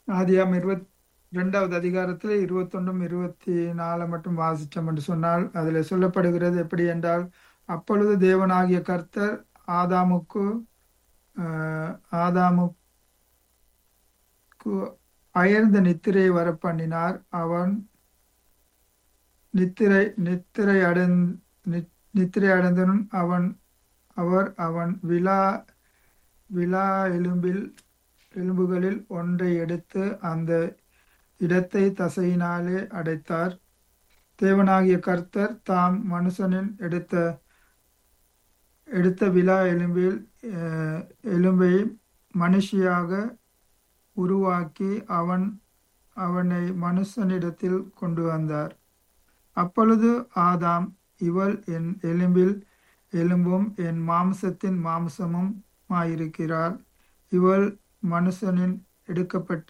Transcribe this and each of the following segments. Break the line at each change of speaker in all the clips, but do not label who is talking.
ஆதியாம் இருபத் ரெண்டாவது அதிகாரத்தில் இருபத்தொன்றும் இருபத்தி நாலு மட்டும் வாசித்தோம் என்று சொன்னால் அதில் சொல்லப்படுகிறது எப்படி என்றால் அப்பொழுது தேவனாகிய கர்த்தர் ஆதாமுக்கு ஆஹ், ஆதாமுக்கு அயர்ந்த நித்திரை வரப்பண்ணினார் அவன் நித்திரை நித்திரை அடைந் நி- நித்திரை அடைந்தனும் அவன் அவர் அவன் விழா விழா எலும்பில் எலும்புகளில் ஒன்றை எடுத்து அந்த இடத்தை தசையினாலே அடைத்தார் தேவனாகிய கர்த்தர் தாம் மனுஷனின் எடுத்த எடுத்த விழா எலும்பில் அஹ், எலும்பை மனுஷியாக உருவாக்கி அவன் அவனை மனுஷனிடத்தில் கொண்டு வந்தார் அப்பொழுது ஆதாம் இவள் என் எலும்பில் எலும்பும் என் மாம்சத்தின் மாம்சமும் ஆயிருக்கிறாள் இவள் மனுஷனின் எடுக்கப்பட்ட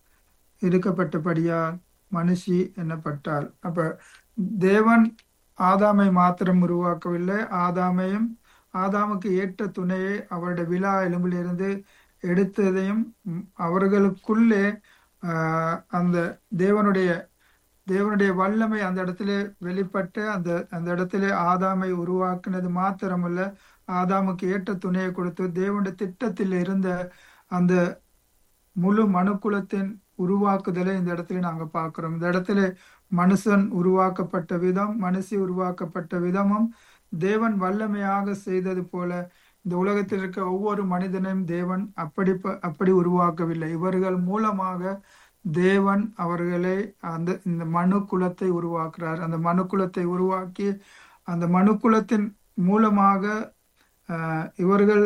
எடுக்கப்பட்டபடியால் மனுஷி எனப்பட்டாள் அப்ப தேவன் ஆதாமை மாத்திரம் உருவாக்கவில்லை ஆதாமையும் ஆதாமுக்கு ஏற்ற துணையை அவருடைய விழா எலும்பிலிருந்து எடுத்ததையும் ம், அவர்களுக்குள்ளே ஆஹ், அந்த தேவனுடைய தேவனுடைய வல்லமை அந்த இடத்துல வெளிப்பட்டு அந்த அந்த இடத்துல ஆதாமை உருவாக்குனது மாத்திரமல்ல ஆதாமுக்கு ஏற்ற துணையை கொடுத்து தேவனுடைய திட்டத்தில் இருந்த அந்த முழு மனுக்குலத்தின் உருவாக்குதலை இந்த இடத்துல நாங்க பார்க்கிறோம் இந்த இடத்துல மனுஷன் உருவாக்கப்பட்ட விதம் மனுஷி உருவாக்கப்பட்ட விதமும் தேவன் வல்லமையாக செய்தது போல இந்த உலகத்தில் இருக்க ஒவ்வொரு மனிதனையும் தேவன் அப்படி ப- அப்படி உருவாக்கவில்லை இவர்கள் மூலமாக தேவன் அவர்களை அந்த இந்த மனு குலத்தை உருவாக்குறார் அந்த மனு குலத்தை உருவாக்கி அந்த மனு குலத்தின் மூலமாக ஆஹ், இவர்கள்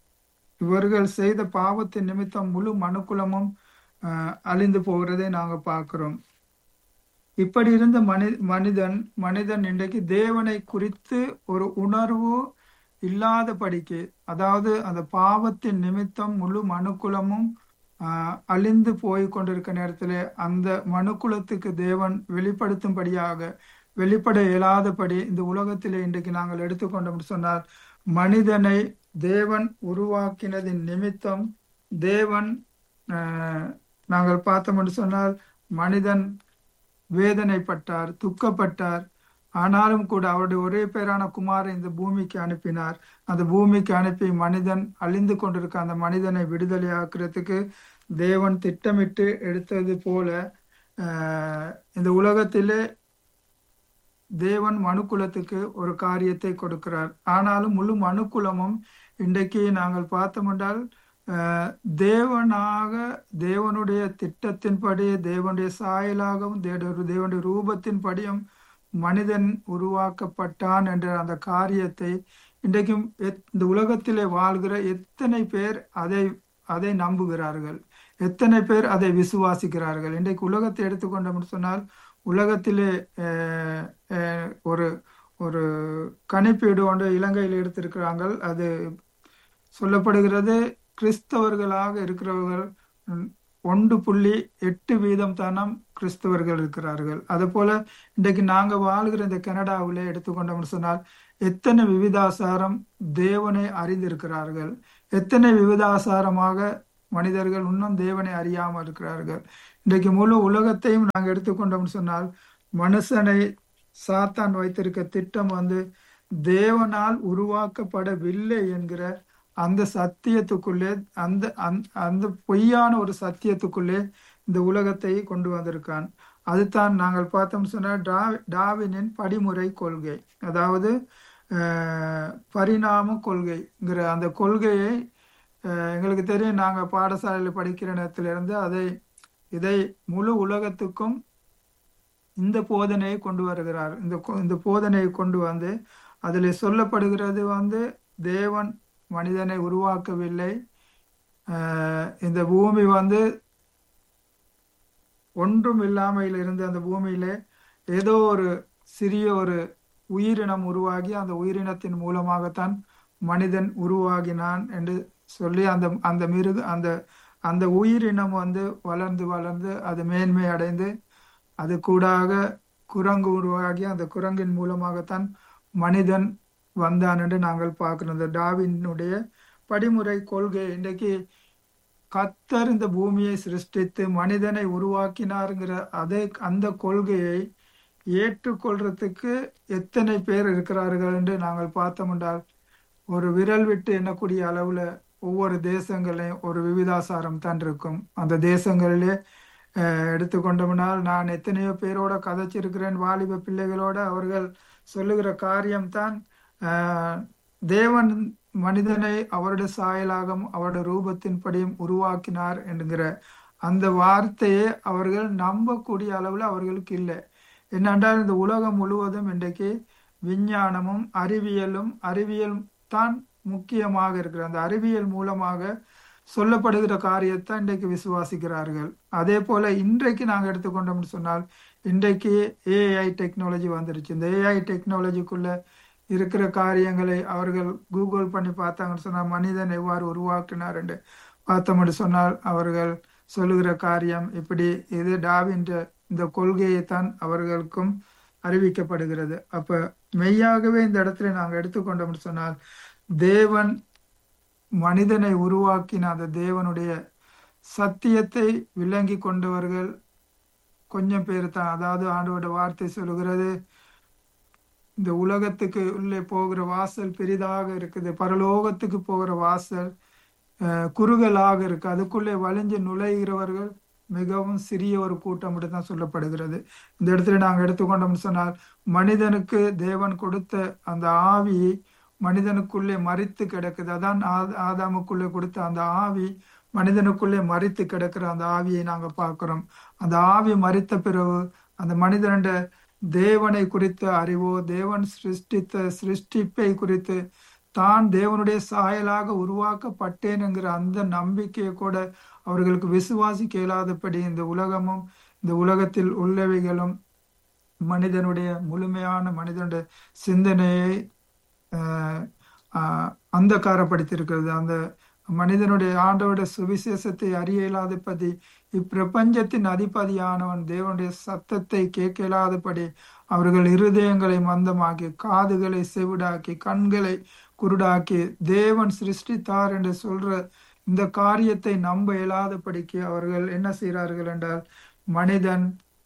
இவர்கள் செய்த பாவத்தின் நிமித்தம் முழு மனுக்குலமும் ஆஹ், அழிந்து போகிறதை நாங்க பார்க்கிறோம் இப்படி இருந்த மனி மனிதன் மனிதன் இன்றைக்கு தேவனை குறித்து ஒரு உணர்வு இல்லாதபடிக்கு அதாவது அந்த பாவத்தின் நிமித்தம் முழு மனுக்குலமும் ஆஹ், அழிந்து போய் கொண்டிருக்க நேரத்தில் அந்த மனுக்குலத்துக்கு தேவன் வெளிப்படுத்தும்படியாக வெளிப்பட இயலாதபடி இந்த உலகத்திலே இன்றைக்கு நாங்கள் எடுத்துக்கொண்டோம் சொன்னால் மனிதனை தேவன் உருவாக்கினதின் நிமித்தம் தேவன் ஆஹ், நாங்கள் பார்த்தோம் என்று சொன்னால் மனிதன் வேதனைப்பட்டார் துக்கப்பட்டார் ஆனாலும் கூட அவருடைய ஒரே பேரான குமாரை இந்த பூமிக்கு அனுப்பினார் அந்த பூமிக்கு அனுப்பி மனிதன் அழிந்து கொண்டிருக்க அந்த மனிதனை விடுதலையாக்குறதுக்கு தேவன் திட்டமிட்டு எடுத்தது போல ஆஹ், இந்த உலகத்திலே தேவன் மனுக்குலத்துக்கு ஒரு காரியத்தை கொடுக்கிறார் ஆனாலும் முழு மனுக்குலமும் இன்றைக்கு நாங்கள் பார்த்தோம் என்றால் ஆஹ், தேவனாக தேவனுடைய திட்டத்தின்படி தேவனுடைய சாயலாகவும் தேவ- தேவனுடைய ரூபத்தின்படியும் மனிதன் உருவாக்கப்பட்டான் என்ற அந்த காரியத்தை இன்றைக்கும் எத்- இந்த உலகத்திலே வாழ்கிற எத்தனை பேர் அதை அதை நம்புகிறார்கள் எத்தனை பேர் அதை விசுவாசிக்கிறார்கள் இன்றைக்கு உலகத்தை எடுத்துக்கொண்டோம் என்று சொன்னால் உலகத்திலே அஹ், அஹ், ஒரு ஒரு கணிப்பீடு ஒன்று இலங்கையில் எடுத்திருக்கிறார்கள் அது சொல்லப்படுகிறது கிறிஸ்தவர்களாக இருக்கிறவர்கள் ம், ஒன்று புள்ளி எட்டு வீதம் தானம் கிறிஸ்தவர்கள் இருக்கிறார்கள் அதுபோல இன்றைக்கு நாங்க வாழ்கிற இந்த கனடாவிலே எடுத்துக்கொண்டோம்னு சொன்னால் எத்தனை விவிதாசாரம் தேவனை அறிந்திருக்கிறார்கள் எத்தனை விவிதாசாரமாக மனிதர்கள் இன்னும் தேவனை அறியாமல் இருக்கிறார்கள் இன்றைக்கு முழு உலகத்தையும் நாங்கள் எடுத்துக்கொண்டோம்னு சொன்னால் மனுஷனை சாத்தான் வைத்திருக்க திட்டம் வந்து தேவனால் உருவாக்கப்படவில்லை என்கிற அந்த சத்தியத்துக்குள்ளே அந்த அந்த- அந்த பொய்யான ஒரு சத்தியத்துக்குள்ளே இந்த உலகத்தை கொண்டு வந்திருக்கான் அதுதான் நாங்கள் பார்த்தோம் சொன்னால் டா டாவினின் படிமுறை கொள்கை அதாவது அஹ், பரிணாம கொள்கைங்கிற அந்த கொள்கையை அஹ், எங்களுக்கு தெரியும் நாங்கள் பாடசாலையில் படிக்கிற நேரத்திலிருந்து அதை இதை முழு உலகத்துக்கும் இந்த போதனையை கொண்டு வருகிறார் இந்த கொ- இந்த போதனையை கொண்டு வந்து அதில் சொல்லப்படுகிறது வந்து தேவன் மனிதனை உருவாக்கவில்லை ஆஹ் இந்த பூமி வந்து ஒன்றும் இல்லாமையில் இருந்த அந்த பூமியிலே ஏதோ ஒரு சிறிய ஒரு உயிரினம் உருவாகி அந்த உயிரினத்தின் மூலமாகத்தான் மனிதன் உருவாகினான் என்று சொல்லி அந்த அந்த மிருக அந்த அந்த உயிரினம் வந்து வளர்ந்து வளர்ந்து அது மேன்மை அடைந்து அது கூடாக குரங்கு உருவாகி அந்த குரங்கின் மூலமாகத்தான் மனிதன் வந்தான் என்று நாங்கள் பார்க்கிறோம் இந்த டாவினுடைய படிமுறை கொள்கை இன்றைக்கு கத்தர் இந்த பூமியை சிருஷ்டித்து மனிதனை உருவாக்கினாருங்கிற அதே அந்த கொள்கையை ஏற்றுக்கொள்றதுக்கு எத்தனை பேர் இருக்கிறார்கள் என்று நாங்கள் பார்த்தோம் என்றால் ஒரு விரல் விட்டு எண்ணக்கூடிய அளவுல ஒவ்வொரு தேசங்களையும் ஒரு விவிதாசாரம் தான் இருக்கும் அந்த தேசங்களிலே அஹ், எடுத்துக்கொண்டோம்னால் நான் எத்தனையோ பேரோட கதைச்சிருக்கிறேன் வாலிப பிள்ளைகளோட அவர்கள் சொல்லுகிற காரியம்தான் அஹ், தேவன் மனிதனை அவருடைய சாயலாகவும் அவருடைய ரூபத்தின்படியும் உருவாக்கினார் என்கிற அந்த வார்த்தையை அவர்கள் நம்பக்கூடிய அளவில் அவர்களுக்கு இல்லை என்னென்றால் இந்த உலகம் முழுவதும் இன்றைக்கு விஞ்ஞானமும் அறிவியலும் அறிவியல் தான் முக்கியமாக இருக்கிறது அந்த அறிவியல் மூலமாக சொல்லப்படுகிற காரியத்தை இன்றைக்கு விசுவாசிக்கிறார்கள் அதே போல இன்றைக்கு நாங்கள் எடுத்துக்கொண்டோம்னு சொன்னால் இன்றைக்கு ஏஐ டெக்னாலஜி வந்துருச்சு இந்த ஏஐ டெக்னாலஜிக்குள்ள இருக்கிற காரியங்களை அவர்கள் கூகுள் பண்ணி பார்த்தாங்கன்னு சொன்னால் மனிதன் எவ்வாறு உருவாக்கினார் என்று பார்த்தோம்னு சொன்னால் அவர்கள் சொல்லுகிற காரியம் இப்படி இது டாவின்ற இந்த கொள்கையை தான் அவர்களுக்கும் அறிவிக்கப்படுகிறது அப்ப மெய்யாகவே இந்த இடத்துல நாங்கள் எடுத்துக்கொண்டோம்னு சொன்னால் தேவன் மனிதனை உருவாக்கின அந்த தேவனுடைய சத்தியத்தை விளங்கி கொண்டவர்கள் கொஞ்சம் பேர் தான் அதாவது ஆண்டோட வார்த்தை சொல்லுகிறது இந்த உலகத்துக்கு உள்ளே போகிற வாசல் பெரிதாக இருக்குது பரலோகத்துக்கு போகிற வாசல் அஹ், குறுகலாக இருக்கு அதுக்குள்ளே வலிஞ்சு நுழைகிறவர்கள் மிகவும் சிறிய ஒரு கூட்டம் மட்டும் தான் சொல்லப்படுகிறது இந்த இடத்துல நாங்கள் எடுத்துக்கொண்டோம்னு சொன்னால் மனிதனுக்கு தேவன் கொடுத்த அந்த ஆவி மனிதனுக்குள்ளே மறித்து கிடக்குது அதான் ஆ- ஆதாமுக்குள்ளே கொடுத்த அந்த ஆவி மனிதனுக்குள்ளே மறித்து கிடக்கிற அந்த ஆவியை நாங்க பார்க்கிறோம் அந்த ஆவி மறித்த பிறகு அந்த மனிதனுடைய தேவனை குறித்த அறிவோ தேவன் சிருஷ்டித்த சிருஷ்டிப்பை குறித்து தான் தேவனுடைய சாயலாக உருவாக்கப்பட்டேன் என்கிற அந்த நம்பிக்கையை கூட அவர்களுக்கு விசுவாசிக்க இயலாதபடி இந்த உலகமும் இந்த உலகத்தில் உள்ளவைகளும் மனிதனுடைய முழுமையான மனிதனுடைய சிந்தனையை ஆஹ், ஆஹ், அந்தகாரப்படுத்தியிருக்கிறது அந்த மனிதனுடைய ஆண்டவருடைய சுவிசேஷத்தை அறிய இயலாதபடி இப்பிரபஞ்சத்தின் அதிபதியானவன் தேவனுடைய சத்தத்தை கேட்க இயலாதபடி அவர்கள் இருதயங்களை மந்தமாக்கி காதுகளை செவிடாக்கி கண்களை குருடாக்கி தேவன் சிருஷ்டித்தார் என்று சொல்ற இந்த காரியத்தை நம்ப இயலாதபடிக்கு அவர்கள் என்ன செய்கிறார்கள் என்றால் மனிதன்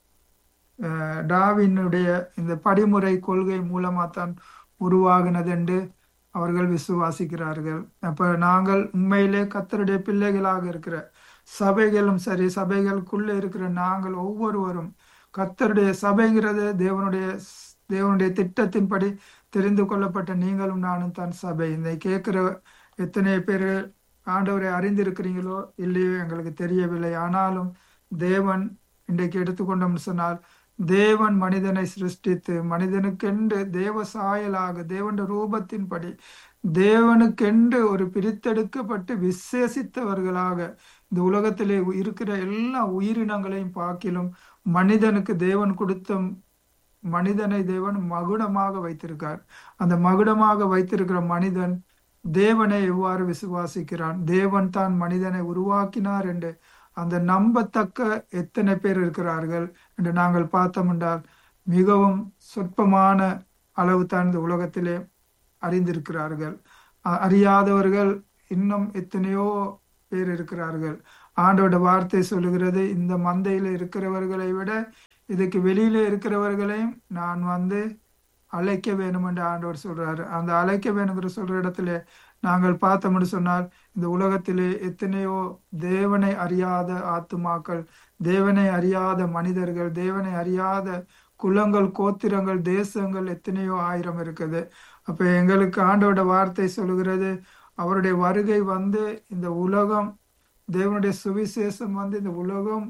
அஹ், டார்வினுடைய இந்த படிமுறை கொள்கை மூலமா தான் உருவாகினது என்று அவர்கள் விசுவாசிக்கிறார்கள் அப்ப நாங்கள் உண்மையிலே கத்தருடைய பிள்ளைகளாக இருக்கிற சபைகளும் சரி சபைகளுக்குள்ள இருக்கிற நாங்கள் ஒவ்வொருவரும் கத்தருடைய சபைங்கிறது தேவனுடைய தேவனுடைய திட்டத்தின்படி தெரிந்து கொள்ளப்பட்ட நீங்களும் நானும் தான் சபை இந்த கேட்கிற எத்தனை பேர் ஆண்டவரை அறிந்திருக்கிறீங்களோ இல்லையோ எங்களுக்கு தெரியவில்லை ஆனாலும் தேவன் இன்றைக்கு எடுத்துக்கொண்டோம்னு சொன்னால் தேவன் மனிதனை சிருஷ்டித்து மனிதனுக்கென்று தேவ சாயலாக தேவனுடைய ரூபத்தின்படி தேவனுக்கென்று ஒரு பிரித்தெடுக்கப்பட்டு விசேஷித்தவர்களாக இந்த உலகத்திலே இருக்கிற எல்லா உயிரினங்களையும் பார்க்கிலும் மனிதனுக்கு தேவன் கொடுத்த மனிதனை தேவன் மகுடமாக வைத்திருக்கார் அந்த மகுடமாக வைத்திருக்கிற மனிதன் தேவனை எவ்வாறு விசுவாசிக்கிறான் தேவன் தான் மனிதனை உருவாக்கினார் என்று அந்த நம்பத்தக்க எத்தனை பேர் இருக்கிறார்கள் என்று நாங்கள் பார்த்தோம் என்றால் மிகவும் சொற்பமான அளவு தான் இந்த உலகத்திலே அறிந்திருக்கிறார்கள் அ- அறியாதவர்கள் இன்னும் எத்தனையோ பேர் இருக்கிறார்கள் ஆண்டோட வார்த்தை சொல்லுகிறது இந்த மந்தையில இருக்கிறவர்களை விட இதுக்கு வெளியில இருக்கிறவர்களையும் நான் வந்து அழைக்க வேணும் என்று ஆண்டவர் சொல்றாரு அந்த அழைக்க வேணுங்கிற சொல்ற இடத்துல நாங்கள் பார்த்தோம்னு சொன்னால் இந்த உலகத்திலே எத்தனையோ தேவனை அறியாத ஆத்துமாக்கள் தேவனை அறியாத மனிதர்கள் தேவனை அறியாத குலங்கள் கோத்திரங்கள் தேசங்கள் எத்தனையோ ஆயிரம் இருக்குது அப்ப எங்களுக்கு ஆண்டோட வார்த்தை சொல்லுகிறது அவருடைய வருகை வந்து இந்த உலகம் தேவனுடைய சுவிசேஷம் வந்து இந்த உலகம்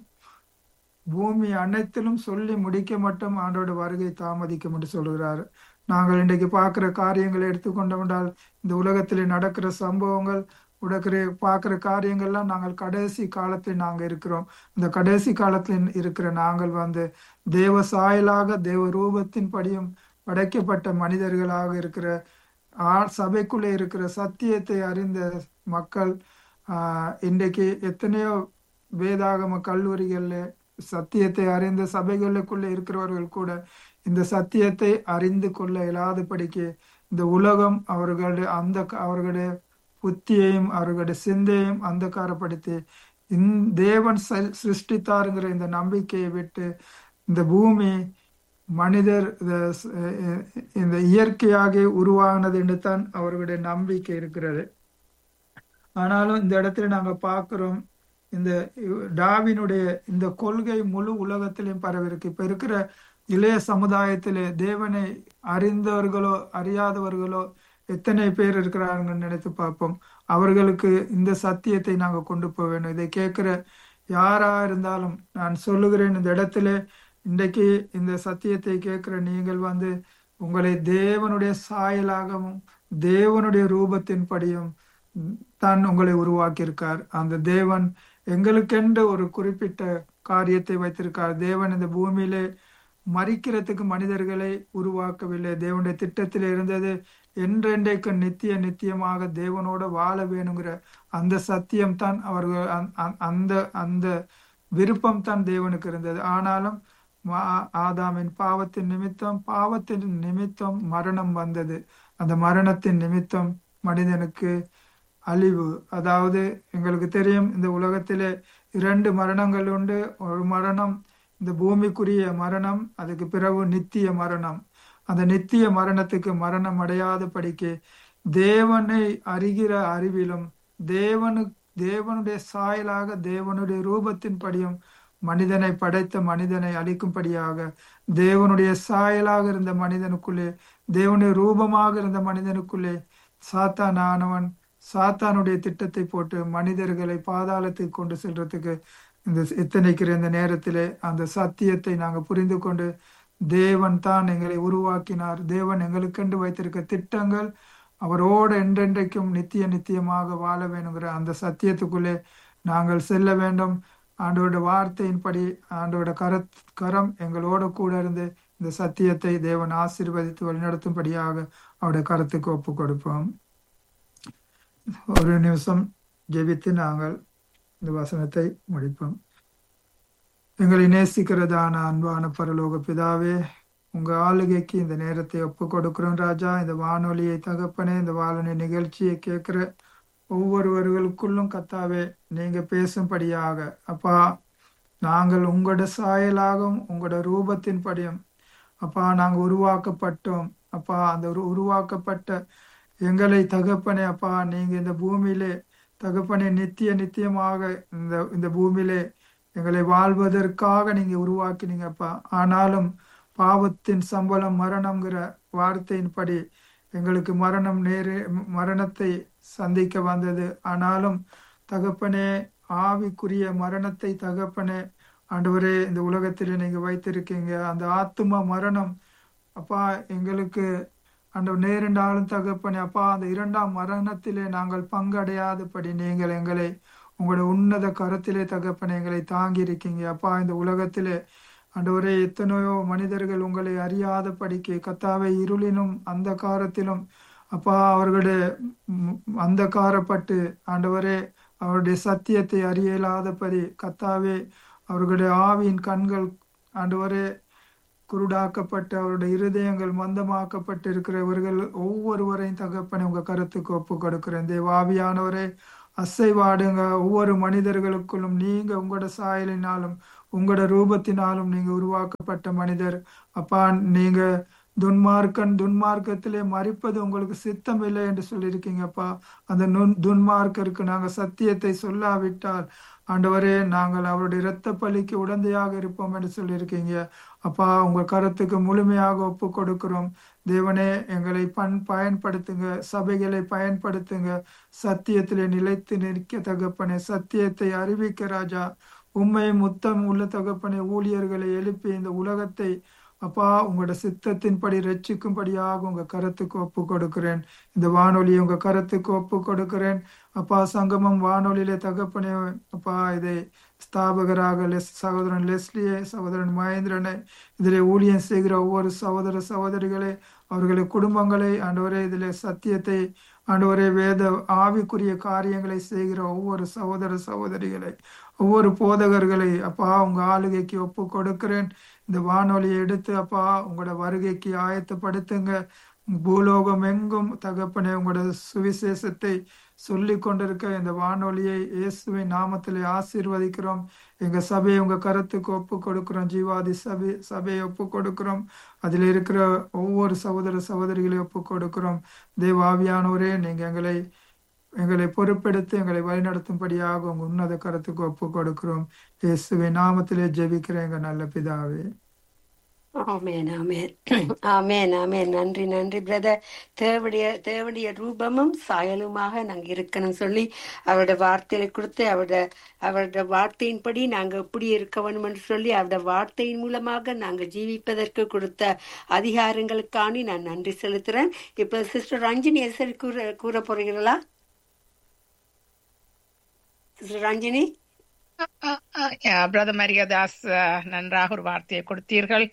பூமி அனைத்திலும் சொல்லி முடிக்க மட்டும் ஆண்டோட வருகை தாமதிக்கும் என்று சொல்கிறார் நாங்கள் இன்றைக்கு பார்க்கிற காரியங்களை எடுத்துக்கொண்டோம் என்றால் இந்த உலகத்திலே நடக்கிற சம்பவங்கள் உடக்கிற பார்க்கிற காரியங்கள்லாம் நாங்கள் கடைசி காலத்தில் நாங்கள் இருக்கிறோம் இந்த கடைசி காலத்தில் இருக்கிற நாங்கள் வந்து தேவ சாயலாக தேவ ரூபத்தின் படியும் படைக்கப்பட்ட மனிதர்களாக இருக்கிற ஆ- சபைக்குள்ளே இருக்கிற சத்தியத்தை அறிந்த மக்கள் ஆஹ், இன்றைக்கு எத்தனையோ வேதாகம கல்லூரிகள்ல சத்தியத்தை அறிந்த சபைகளுக்குள்ளே இருக்கிறவர்கள் கூட இந்த சத்தியத்தை அறிந்து கொள்ள இயலாதபடிக்கு இந்த உலகம் அவர்களுடைய அந்த அவர்களுடைய புத்தியையும் அவர்களுடைய சிந்தையும் அந்தகாரப்படுத்தி இந் தேவன் ச- சிருஷ்டித்தாருங்கிற இந்த நம்பிக்கையை விட்டு இந்த பூமி மனிதர் இந்த ஸ்- இந்த இயற்கையாக உருவானது என்று தான் அவர்களுடைய நம்பிக்கை இருக்கிறது ஆனாலும் இந்த இடத்துல நாங்க பார்க்கிறோம் இந்த டாவினுடைய இந்த கொள்கை முழு உலகத்திலும் பரவிருக்கு இப்ப இருக்கிற இளைய சமுதாயத்திலே தேவனை அறிந்தவர்களோ அறியாதவர்களோ எத்தனை பேர் இருக்கிறாங்கன்னு நினைத்து பார்ப்போம் அவர்களுக்கு இந்த சத்தியத்தை நாங்க கொண்டு போக வேண்டும் இதை கேட்கிற யாரா இருந்தாலும் நான் சொல்லுகிறேன் இந்த இடத்துல இன்றைக்கு இந்த சத்தியத்தை கேட்கிற நீங்கள் வந்து உங்களை தேவனுடைய சாயலாகவும் தேவனுடைய ரூபத்தின்படியும் தான் உங்களை உருவாக்கியிருக்கார் அந்த தேவன் எங்களுக்கென்று ஒரு குறிப்பிட்ட காரியத்தை வைத்திருக்கார் தேவன் இந்த பூமியிலே மறிக்கிறதுக்கு மனிதர்களை உருவாக்கவில்லை தேவனுடைய திட்டத்தில் இருந்தது என்றென்றைக்கு நித்திய நித்தியமாக தேவனோட வாழ வேணுங்கிற அந்த சத்தியம் தான் அவர்கள் அந்த- அந்த- அந்த அந்த விருப்பம் தான் தேவனுக்கு இருந்தது ஆனாலும் மா- ஆதாமின் பாவத்தின் நிமித்தம் பாவத்தின் நிமித்தம் மரணம் வந்தது அந்த மரணத்தின் நிமித்தம் மனிதனுக்கு அழிவு அதாவது எங்களுக்கு தெரியும் இந்த உலகத்திலே இரண்டு மரணங்கள் உண்டு ஒரு மரணம் இந்த பூமிக்குரிய மரணம் அதுக்கு பிறகு நித்திய மரணம் அந்த நித்திய மரணத்துக்கு மரணம் அடையாத படிக்க தேவனை அறிகிற அறிவிலும் தேவனு தேவனுடைய சாயலாக தேவனுடைய ரூபத்தின்படியும் மனிதனை படைத்த மனிதனை அழிக்கும்படியாக தேவனுடைய சாயலாக இருந்த மனிதனுக்குள்ளே தேவனுடைய ரூபமாக இருந்த மனிதனுக்குள்ளே சாத்தான் ஆனவன் சாத்தானுடைய திட்டத்தை போட்டு மனிதர்களை பாதாளத்துக்கு கொண்டு செல்றதுக்கு இந்த எத்தனைக்கிற இந்த நேரத்திலே அந்த சத்தியத்தை நாங்க புரிந்து கொண்டு தேவன் தான் எங்களை உருவாக்கினார் தேவன் எங்களுக்கென்று வைத்திருக்க திட்டங்கள் அவரோட என்றென்றைக்கும் நித்திய நித்தியமாக வாழ வேணுங்கிற அந்த சத்தியத்துக்குள்ளே நாங்கள் செல்ல வேண்டும் ஆண்டோட வார்த்தையின்படி ஆண்டோட கர கரம் எங்களோட கூட இருந்து இந்த சத்தியத்தை தேவன் ஆசீர்வதித்து வழிநடத்தும்படியாக அவருடைய கரத்துக்கு ஒப்பு கொடுப்போம் ஒரு நிமிஷம் ஜெபித்து நாங்கள் இந்த வசனத்தை முடிப்போம் எங்களை நேசிக்கிறதான அன்பான பரலோக பிதாவே உங்க ஆளுகைக்கு இந்த நேரத்தை ஒப்பு கொடுக்கிறோம் ராஜா இந்த வானொலியை தகப்பனே இந்த வானொலி நிகழ்ச்சியை கேட்கிற ஒவ்வொருவர்களுக்குள்ளும் கத்தாவே நீங்க பேசும்படியாக அப்பா நாங்கள் உங்களோட சாயலாகவும் உங்களோட ரூபத்தின்படியும் அப்பா நாங்க உருவாக்கப்பட்டோம் அப்பா அந்த உரு- உருவாக்கப்பட்ட எங்களை தகப்பனே அப்பா நீங்க இந்த பூமியிலே தகப்பனே நித்திய நித்தியமாக இந்த இந்த பூமியிலே எங்களை வாழ்வதற்காக நீங்க உருவாக்கினீங்கப்பா ஆனாலும் பாவத்தின் சம்பளம் மரணம்ங்கிற வார்த்தையின்படி எங்களுக்கு மரணம் நேரு மரணத்தை சந்திக்க வந்தது ஆனாலும் தகப்பனே ஆவிக்குரிய மரணத்தை தகப்பனே ஆண்டவரே இந்த உலகத்தில் நீங்க வைத்திருக்கீங்க அந்த ஆத்தும மரணம் அப்பா எங்களுக்கு அந்த நேரிண்டாலும் தகப்பனே அப்பா அந்த இரண்டாம் மரணத்திலே நாங்கள் பங்கடையாதபடி நீங்கள் எங்களை உங்களுடைய உன்னத கரத்திலே தகப்பனே எங்களை தாங்கி இருக்கீங்க அப்பா இந்த உலகத்திலே ஆண்டவரே எத்தனையோ மனிதர்கள் உங்களை அறியாத படிக்க கத்தாவை இருளினும் அந்த காரத்திலும் அப்பா அவர்களுடைய ம், அந்தகாரப்பட்டு ஆண்டவரே அவருடைய சத்தியத்தை அறியலாதபடி கத்தாவே அவர்களுடைய ஆவியின் கண்கள் ஆண்டவரே குருடாக்கப்பட்டு அவருடைய இருதயங்கள் மந்தமாக்கப்பட்டு இருக்கிறவர்கள் ஒவ்வொருவரையும் தகப்பனை உங்க கருத்துக்கு ஒப்பு கொடுக்கிறேன் தேவாவியானவரே அசைவாடுங்க ஒவ்வொரு மனிதர்களுக்குள்ளும் நீங்க உங்களோட சாயலினாலும் உங்களோட ரூபத்தினாலும் நீங்க உருவாக்கப்பட்ட மனிதர் அப்பா நீங்க துன்மார்க்கன் துன்மார்க்கத்திலே மறிப்பது உங்களுக்கு சித்தம் இல்லை என்று சொல்லியிருக்கீங்கப்பா அந்த நுண் துன்மார்க்கருக்கு நாங்க சத்தியத்தை சொல்லாவிட்டால் ஆண்டவரே நாங்கள் அவருடைய இரத்த பலிக்கு உடந்தையாக இருப்போம் என்று சொல்லியிருக்கீங்க அப்பா உங்க கருத்துக்கு முழுமையாக ஒப்பு கொடுக்கிறோம் தேவனே எங்களை பண் பயன்படுத்துங்க சபைகளை பயன்படுத்துங்க சத்தியத்திலே நிலைத்து நிற்க தகப்பனே சத்தியத்தை அறிவிக்க ராஜா உண்மை முத்தம் உள்ள தகப்பனே ஊழியர்களை எழுப்பி இந்த உலகத்தை அப்பா உங்களோட சித்தத்தின்படி ரட்சிக்கும்படியாக உங்க கருத்துக்கு ஒப்பு கொடுக்கிறேன் இந்த வானொலி உங்க கருத்துக்கு ஒப்பு கொடுக்கிறேன் அப்பா சங்கமம் வானொலியிலே தகப்பனே அப்பா இதை ஸ்தாபகராக லெஸ் சகோதரன் லெஸ்லியே சகோதரன் மகேந்திரனை இதிலே ஊழியம் செய்கிற ஒவ்வொரு சகோதர சகோதரிகளே அவர்களுடைய குடும்பங்களை ஆண்டவரே இதிலே சத்தியத்தை ஆண்டவரே வேத ஆவிக்குரிய காரியங்களை செய்கிற ஒவ்வொரு சகோதர சகோதரிகளை ஒவ்வொரு போதகர்களை அப்பா உங்க ஆளுகைக்கு ஒப்பு கொடுக்கிறேன் இந்த வானொலியை எடுத்து அப்பா உங்களோட வருகைக்கு ஆயத்தப்படுத்துங்க பூலோகம் எங்கும் தகப்பனே உங்களோட சுவிசேஷத்தை சொல்லி கொண்டிருக்க இந்த வானொலியை இயேசுவின் நாமத்திலே ஆசீர்வதிக்கிறோம் எங்க சபையை உங்க கருத்துக்கு ஒப்பு கொடுக்கிறோம் ஜீவாதி சபை சபையை ஒப்பு கொடுக்கிறோம் அதில் இருக்கிற ஒவ்வொரு சகோதர சகோதரிகளையும் ஒப்பு கொடுக்கிறோம் தேவாவியானவரே நீங்க எங்களை எங்களை பொறுப்பெடுத்து எங்களை வழிநடத்தும்படியாக உங்க உன்னத கருத்துக்கு ஒப்பு கொடுக்கிறோம் இயேசுவின் நாமத்திலே ஜெபிக்கிற எங்க நல்ல பிதாவே
ஆமேன் ஆமேன் ஆமேன் ஆமேன் நன்றி நன்றி பிரதர் தேவடைய தேவடைய ரூபமும் சாயலுமாக நாங்க இருக்கணும் சொல்லி அவரோட வார்த்தையை கொடுத்து அவரோட அவரோட வார்த்தையின்படி நாங்க எப்படி இருக்க வேணும் என்று சொல்லி அவரோட வார்த்தையின் மூலமாக நாங்க ஜீவிப்பதற்கு கொடுத்த அதிகாரங்களுக்காண்டி நான் நன்றி செலுத்துறேன் இப்ப சிஸ்டர் ரஞ்சினி எசரி கூற கூற போறீங்களா சிஸ்டர் ரஞ்சினி
பிரதர் மரியாதாஸ் நன்றாக ஒரு வார்த்தையை கொடுத்தீர்கள்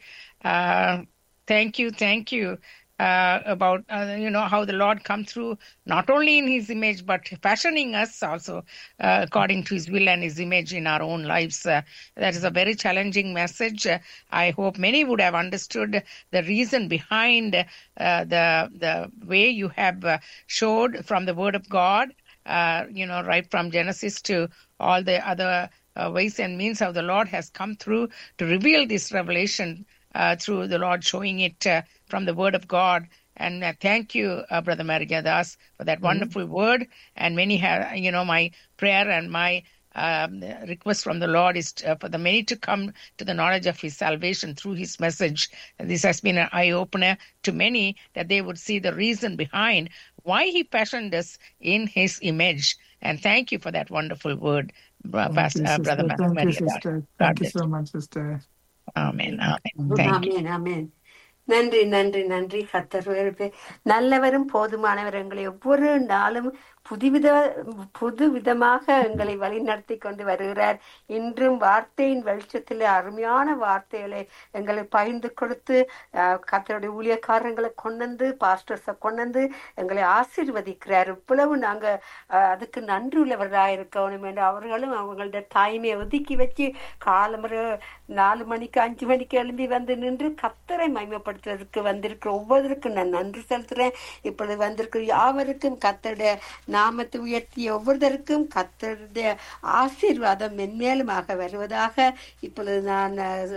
thank you thank you about uh, you know how the lord come through not only in his image but fashioning us also uh, according to his will and his image in our own lives uh, that is a very challenging message i hope many would have understood the reason behind the the way you have showed from the word of god you know right from genesis to all the other uh, ways and means how the Lord has come through to reveal this revelation uh, through the Lord showing it uh, from the Word of God. And thank you, Brother Marigadas, for that wonderful mm-hmm. word. And many have, you know, my prayer and my um, request from the Lord is for the many to come to the knowledge of His salvation through His message. This has been an eye opener to many that they would see the reason behind why He fashioned us in His image. And thank you for that wonderful word.
Thank
Pastor,
you,
uh, brother
sister. Thank you,
Maria.
sister.
God
Thank you
bless
so much, sister.
Amen. Amen. Thank you.
ஆமேன் ஆமேன் நன்றி நன்றி நன்றி கத்தர் நல்லவரும் போதுமானவர் எங்களை ஒவ்வொரு நாளும் புதுவித புது விதமாக எங்களை வழிநடத்தி கொண்டு வருகிறார் இன்றும் வார்த்தையின் வெளிச்சத்தில் அருமையான வார்த்தைகளை எங்களை பகிர்ந்து கொடுத்து கத்தருடைய ஊழியக்காரங்களை கொண்டு பாஸ்டர்ஸை கொண்டு எங்களை ஆசீர்வதிக்கிறார் இவ்வளவு நாங்க அதுக்கு நன்றி உள்ளவர்களாக இருக்கணும் என்று அவர்களும் அவங்களோட டைமை ஒதுக்கி வச்சு காலமுறை நாலு மணிக்கு அஞ்சு மணிக்கு எழும்பி வந்து நின்று கத்தரை மைமைப்படுத்துவதற்கு வந்திருக்கிற ஒவ்வொருவருக்கும் நான் நன்றி செலுத்துறேன் இப்பொழுது வந்திருக்கிற யாவருக்கும் கத்தருடைய நாமத்தை உயர்த்திய ஒவ்வொருத்தருக்கும் கத்தருடைய ஆசீர்வாதம் மென்மேலுமாக வருவதாக இப்பொழுது நான்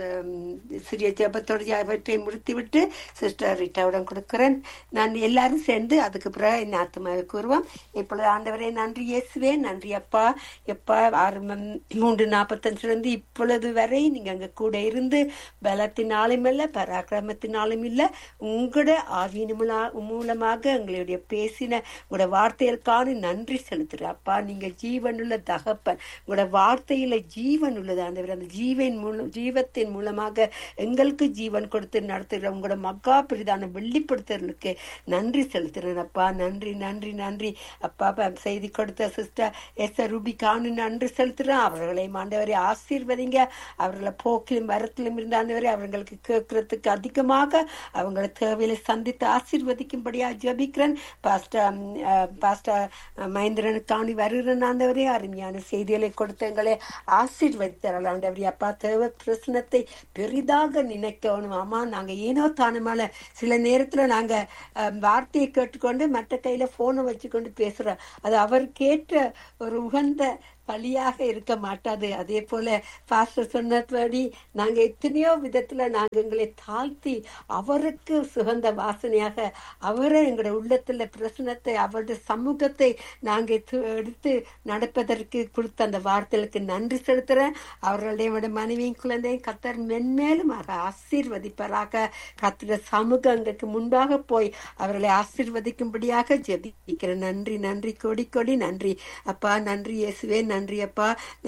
சிறிய ஜபத்தோடு அவற்றை முடித்துவிட்டு சிஸ்டர் ரிட்டாவிடம் கொடுக்கிறேன் நான் எல்லாரும் சேர்ந்து அதுக்கு பிறகு என் ஆத்மாவை கூறுவோம் இப்பொழுது ஆண்டவரே நன்றி இயேசுவே நன்றி அப்பா எப்பா ஆறு மூன்று நாற்பத்தஞ்சுலேருந்து இப்பொழுது வரை நீங்க அங்க கூட இருந்து பலத்தினாலும் இல்லை பராக்கிரமத்தினாலும் இல்லை உங்களோட ஆவியின் மூலமாக எங்களுடைய பேசின உங்களோட வார்த்தைகளுக்கான நன்றி செலுத்துற அப்பா நீங்க ஜீவனுள்ள தகப்பன் உங்களோட வார்த்தையில ஜீவன் உள்ளது ஆண்டவர் அந்த ஜீவன் மூலம் ஜீவத்தின் மூலமாக எங்களுக்கு ஜீவன் கொடுத்து நடத்துகிற உங்களோட மக்கா பிரிதான வெளிப்படுத்துறதுக்கு நன்றி செலுத்துறேன் அப்பா நன்றி நன்றி நன்றி அப்பா செய்தி கொடுத்த சிஸ்டர் எஸ் ரூபிகானு நன்றி செலுத்துறேன் அவர்களை ஆண்டவரை ஆசீர்வதிங்க அவர்களை போக்கிலும் வரத்திலும் இருந்த ஆண்டவரை அவர்களுக்கு கேட்கறதுக்கு அதிகமாக அவங்கள தேவையில சந்தித்து ஆசீர்வதிக்கும்படியா ஜபிக்கிறேன் பாஸ்டர் பாஸ்டர் மகேந்திரனுக்காண்டி வருகிறேன் ஆண்டவரே அருமையான செய்திகளை கொடுத்து எங்களை ஆசீர்வதித்தார்கள் ஆண்டவரே அப்பா தேவ பிரச்சனத்தை பெரிதாக நினைக்கணும் ஆமா நாங்க ஏனோ தானமால சில நேரத்துல நாங்க வார்த்தையை கேட்டுக்கொண்டு மற்ற கையில போனை வச்சுக்கொண்டு பேசுறோம் அது அவர் கேட்ட ஒரு உகந்த பலியாக இருக்க மாட்டாது அதே போல பாஸ்டர் சொன்னபடி நாங்க எத்தனையோ விதத்துல நாங்க எங்களை தாழ்த்தி அவருக்கு சுகந்த வாசனையாக அவரை எங்களுடைய உள்ளத்துல பிரசனத்தை அவருடைய சமூகத்தை நாங்க எடுத்து நடப்பதற்கு கொடுத்த அந்த வார்த்தைகளுக்கு நன்றி செலுத்துறேன் அவர்களுடைய மனைவியும் குழந்தையும் கத்தர் மென்மேலுமாக ஆசீர்வதிப்பராக கத்திர சமூகம் எங்களுக்கு முன்பாக போய் அவர்களை ஆசீர்வதிக்கும்படியாக ஜெபிக்கிறேன் நன்றி நன்றி கொடி கொடி நன்றி அப்பா நன்றி இயேசுவே நன்றி அப்பா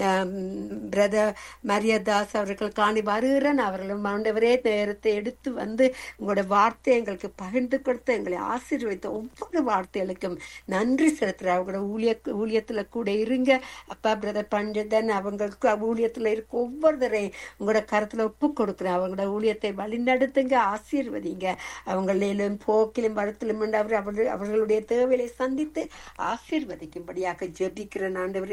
பிரதர் மரியதாஸ் அவர்கள் காணி வருகிறேன் அவர்களும் ஆண்டவரே நேரத்தை எடுத்து வந்து உங்களோட வார்த்தை எங்களுக்கு பகிர்ந்து கொடுத்து எங்களை ஆசீர்வதித்த ஒவ்வொரு வார்த்தைகளுக்கும் நன்றி செலுத்துற அவங்களோட ஊழிய ஊழியத்துல கூட இருங்க அப்பா பிரதர் பண்டிதன் அவங்களுக்கு ஊழியத்துல இருக்க ஒவ்வொருத்தரையும் உங்களோட கருத்துல ஒப்பு கொடுக்குறேன் அவங்களோட ஊழியத்தை வழிநடத்துங்க ஆசீர்வதிங்க அவங்களிலும் போக்கிலும் வரத்திலும் அவர் அவர்களுடைய தேவையை சந்தித்து ஆசீர்வதிக்கும்படியாக ஜெபிக்கிற ஆண்டவரே நீர்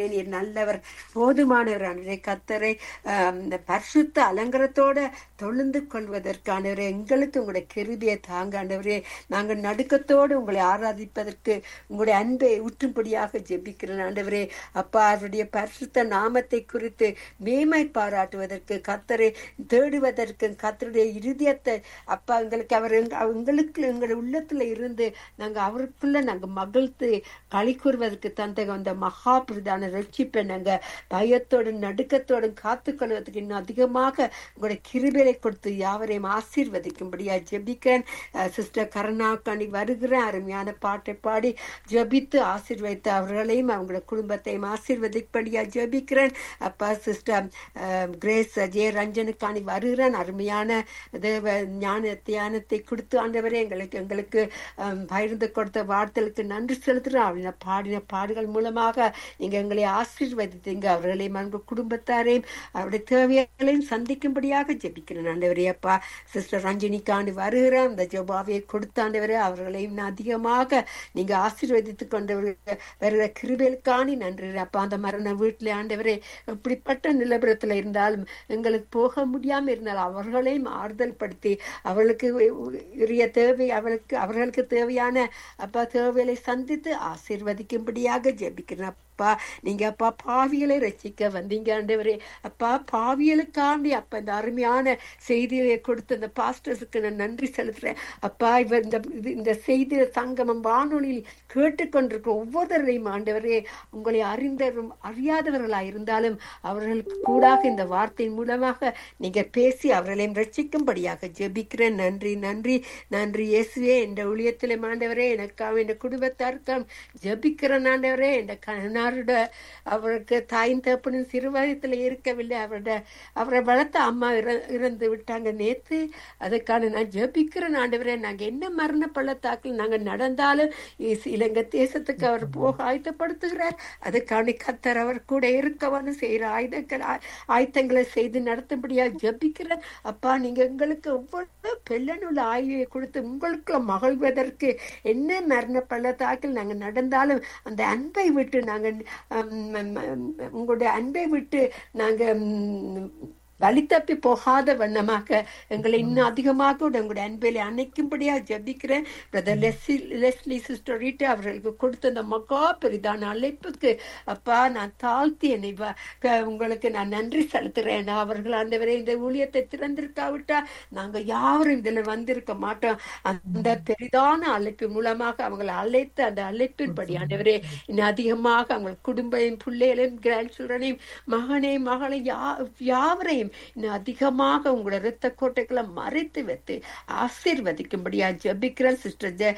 நல்லவர் போதுமானவர் ஆண்டவரே கத்தரை ஆம், இந்த பரிசுத்த அலங்கரத்தோட தொழுந்து கொள்வதற்கானவரே எங்களுக்கு உங்களுடைய கிருபியை தாங்க ஆண்டவரே நாங்கள் நடுக்கத்தோடு உங்களை ஆராதிப்பதற்கு உங்களுடைய அன்பை ஊற்றும்படியாக ஜெபிக்கிறேன் ஆண்டவரே அப்பா அவருடைய பரிசுத்த நாமத்தை குறித்து மேமை பாராட்டுவதற்கு கத்தரை தேடுவதற்கு கத்தருடைய இருதயத்தை அப்பா எங்களுக்கு அவர் எங்க- எங்களுக்கு எங்களுடைய உள்ளத்துல இருந்து நாங்க அவருக்குள்ள நாங்க மகிழ்த்து களி கூறுவதற்கு தந்த அந்த மகா பிரதான ரட்சிப்பை நாங்க பயத்தோடும் நடுக்கத்தோடும் காத்துக்கொள்வதற்கு இன்னும் அதிகமாக உங்களுடைய கிருபையை கொடுத்து யாவரையும் ஆசீர்வதிக்கும்படியா ஜெபிக்கிறேன் சிஸ்டர் கருணாக்காணி வருகிற அருமையான பாட்டை பாடி ஜெபித்து ஆசீர்வதித்து அவர்களையும் அவங்களுடைய குடும்பத்தையும் ஆசீர்வதிப்படியா ஜெபிக்கிறேன் அப்பா சிஸ்டர் கிரேஸ் ஜெய ரஞ்சனுக்காணி வருகிறேன் அருமையான தேவ ஞான தியானத்தை கொடுத்து ஆண்டவரே எங்களுக்கு எங்களுக்கு அஹ், பகிர்ந்து கொடுத்த வார்த்தைகளுக்கு நன்றி செலுத்துகிறோம் அப்படின்னா பாடின பாடுகள் மூலமாக நீங்க எங்களை ஆசீர்வதித்தீங்க அவர்களையும் அன்பு குடும்பத்தாரையும் அவருடைய தேவைகளையும் சந்திக்கும்படியாக ஜெபிக்கிறேன் ஆண்டவரே அப்பா சிஸ்டர் ரஞ்சினிக்காண்டு வருகிறேன் அந்த ஜெபாவை கொடுத்தாண்டவரே அவர்களையும் இன்னும் அதிகமாக நீங்க ஆசீர்வதித்து கொண்டு வருகிற- வருகிற கிருபைகளுக்காணி நன்றி அப்பா அந்த மரண வீட்டில் ஆண்டவரே எப்படிப்பட்ட நிலவரத்துல இருந்தாலும் எங்களுக்கு போக முடியாம இருந்தால் அவர்களையும் ஆறுதல் படுத்தி அவர்களுக்கு உரிய தேவை அவர்களுக்கு அவர்களுக்கு தேவையான அப்பா தேவைகளை சந்தித்து ஆசீர்வதிக்கும்படியாக ஜெபிக்கிறேன் அப்பா நீங்க அப்பா பாவிகளை ரசிக்க வந்தீங்க ஆண்டவரே அப்பா பாவிகளுக்காண்டி அப்ப இந்த அருமையான செய்தியை கொடுத்த இந்த பாஸ்டர்ஸுக்கு நான் நன்றி செலுத்துறேன் அப்பா இவர் இந்த இது- இந்த செய்தி சங்கமம் வானொலியில் கேட்டுக்கொண்டிருக்க ஒவ்வொருவரையும் ஆண்டவரே உங்களை அறிந்தவரும் அறியாதவர்களாய் இருந்தாலும் அவர்களுக்கு கூடாக இந்த வார்த்தையின் மூலமாக நீங்க பேசி அவர்களையும் ரட்சிக்கும்படியாக ஜெபிக்கிறேன் நன்றி நன்றி நன்றி இயேசுவே இந்த ஊழியத்திலே ஆண்டவரே எனக்காக இந்த குடும்பத்தாருக்கும் ஜெபிக்கிறேன் ஆண்டவரே இந்த கணவரோட அவருக்கு தாயின் தப்புனும் சிறு வயதில் இருக்கவில்லை அவரோட அவரை வளர்த்த அம்மா இற- இறந்து விட்டாங்க நேத்து அதுக்கான நான் ஜெபிக்கிறேன் ஆண்டவரே நாங்க என்ன மரண பள்ளத்தாக்கில் நாங்க நடந்தாலும் இஸ்- இலங்கை தேசத்துக்கு அவர் போக ஆயத்தப்படுத்துகிறார் அதுக்கான கத்தர் அவர் கூட இருக்கவனு செய்யற ஆயுதங்கள் ஆ- ஆயத்தங்களை செய்து நடத்தும்படியா ஜெபிக்கிறேன் அப்பா நீங்க எங்களுக்கு ஒவ்வொரு பெல்லனுள்ள ஆய்வை கொடுத்து உங்களுக்கு மகிழ்வதற்கு என்ன மரண பள்ளத்தாக்கில் நாங்க நடந்தாலும் அந்த அன்பை விட்டு நாங்க ஹம், ஹம், ஹம், உங்களுடைய அன்பை விட்டு நாங்க ஹம், வழி தப்பி போகாத வண்ணமாக எங்களை இன்னும் அதிகமாக உங்களுடைய அன்பிலே அணைக்கும்படியா ஜெபிக்கிறேன் brother Leslie Leslie sister Rita அவர்களுக்கு கொடுத்த அந்த மகா பெரிதான அழைப்புக்கு அப்பா நான் தாழ்த்தி என்னை வ- க- உங்களுக்கு நான் நன்றி செலுத்துறேன் அவர்கள் ஆண்டவரே இந்த ஊழியத்தை திறந்திருக்காவிட்டா நாங்க யாரும் இதுல வந்திருக்க மாட்டோம் அந்த பெரிதான அழைப்பின் மூலமாக அவங்களை அழைத்து அந்த அழைப்பின்படி ஆண்டவரே இன்னும் அதிகமாக அவங்க குடும்பையும் பிள்ளைகளையும் கிராண்ட் சில்ட்ரனையும் மகனையும் மகளையும் யா யாவரையும் இன்னும் அதிகமாக உங்களோட இரத்த கோட்டைகளை மறைத்து வைத்து ஆசீர்வதிக்கும்படியா ஜெபிக்கிறேன் சிஸ்டர் ஜெ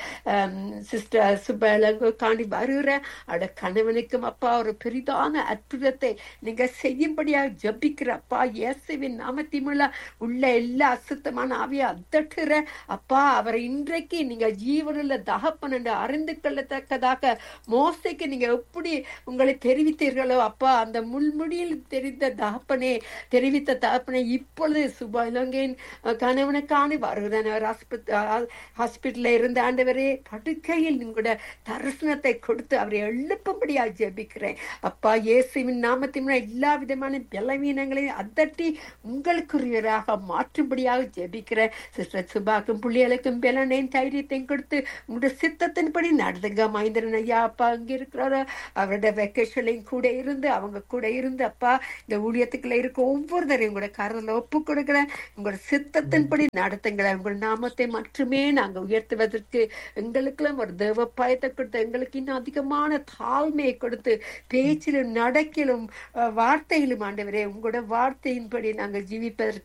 சிஸ்டர் சுபலங்கு காண்டி வருகிற அவட கணவனுக்கும் அப்பா ஒரு பெரிதான அற்புதத்தை நீங்க செய்யும்படியா ஜெபிக்கிற அப்பா இயேசுவின் நாமத்திமுள்ள உள்ள எல்லா அசுத்தமான ஆவியை அதட்டுற அப்பா அவரை இன்றைக்கு நீங்க ஜீவனுள்ள தகப்பன் என்று அறிந்து கொள்ளத்தக்கதாக மோசைக்கு நீங்க எப்படி உங்களை தெரிவித்தீர்களோ அப்பா அந்த முள்முடியில் தெரிந்த தகப்பனே தெரிவித்த தகப்பனே இப்பொழுது சுப இலங்கையின் கணவனை காணி வருகிறேன் அவர் ஹாஸ்பிட்டல்ல இருந்த ஆண்டவரே படுக்கையில் உங்களோட தரிசனத்தை கொடுத்து அவரை எழுப்பும்படியா ஜெபிக்கிறேன் அப்பா இயேசுவின் நாமத்தின் எல்லா விதமான பலவீனங்களையும் அதட்டி உங்களுக்குரியவராக மாற்றும்படியாக ஜெபிக்கிறேன் சிஸ்டர் சுபாக்கும் புள்ளிகளுக்கும் பலனையும் தைரியத்தையும் கொடுத்து உங்களுடைய சித்தத்தின்படி நடந்துங்க மகேந்திரன் ஐயா அப்பா அங்க இருக்கிறாரோ அவரோட வெக்கேஷன்லையும் கூட இருந்து அவங்க கூட இருந்து அப்பா இந்த ஊழியத்துக்குள்ள இருக்க ஒவ்வொருத்தரையும் கூட கருதில் ஒப்பு கொடுக்குறேன் உங்களோட சித்தத்தின்படி நடத்துங்களேன் உங்கள் நாமத்தை மட்டுமே நாங்க உயர்த்துவதற்கு எங்களுக்கெல்லாம் ஒரு தேவ பயத்தை கொடுத்து எங்களுக்கு இன்னும் அதிகமான தாழ்மையை கொடுத்து பேச்சிலும் நடக்கிலும் அஹ், வார்த்தையிலும் ஆண்டவரே உங்களோட வார்த்தையின்படி நாங்கள் ஜீவிப்பதற்கு